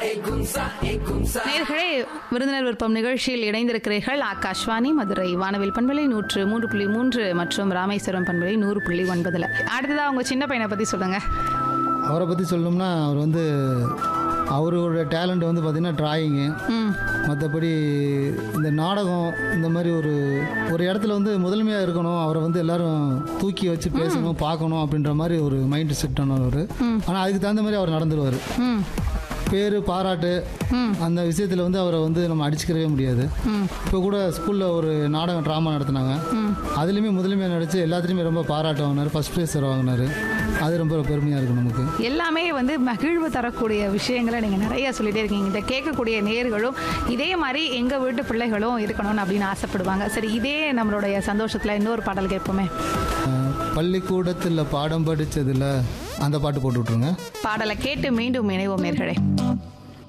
நேர்களே விருந்தினர் விருப்பம் நிகழ்ச்சியில் இணைந்திருக்கிறீர்கள் ஆகாஷ்வாணி மதுரை வானவில் பண்பலை நூற்று மூன்று புள்ளி மூன்று மற்றும் ராமேஸ்வரம் பண்பலை நூறு புள்ளி ஒன்பதுல அடுத்ததா உங்க சின்ன பையனை பத்தி சொல்லுங்க அவரை பற்றி சொல்லணும்னா அவர் வந்து அவரோட டேலண்ட் வந்து பார்த்திங்கன்னா டிராயிங்கு ம் மற்றபடி இந்த நாடகம் இந்த மாதிரி ஒரு ஒரு இடத்துல வந்து முதன்மையாக இருக்கணும் அவரை வந்து எல்லாரும் தூக்கி வச்சு பேசணும் பார்க்கணும் அப்படின்ற மாதிரி ஒரு மைண்ட் செட் ஆனவர் ஆனால் அதுக்கு தகுந்த மாதிரி அவர் நடந்துருவார் ம் பேர் பாராட்டு அந்த விஷயத்தில் வந்து அவரை வந்து நம்ம அடிச்சுக்கிறவே முடியாது இப்போ கூட ஸ்கூலில் ஒரு நாடகம் ட்ராமா நடத்தினாங்க அதுலேயுமே முதன்மையாக நடித்து எல்லாத்துலேயுமே ரொம்ப பாராட்டு வாங்கினார் ஃபஸ்ட் ப்ரைஸ் வாங்கினார் அது ரொம்ப பெருமையாக இருக்குது நமக்கு எல்லாமே வந்து மகிழ்வு தரக்கூடிய விஷயங்களை நீங்கள் நிறைய சொல்லிட்டே இருக்கீங்க இதை கேட்கக்கூடிய நேர்களும் இதே மாதிரி எங்கள் வீட்டு பிள்ளைகளும் இருக்கணும்னு அப்படின்னு ஆசைப்படுவாங்க சரி இதே நம்மளுடைய சந்தோஷத்தில் இன்னொரு பாடல் கேட்போமே அஹ், பள்ளிக்கூடத்தில் பாடம் படித்ததில் அந்த பாட்டு போட்டு விட்ருங்க பாடலை கேட்டு மீண்டும் இணைவோம் நேர்களே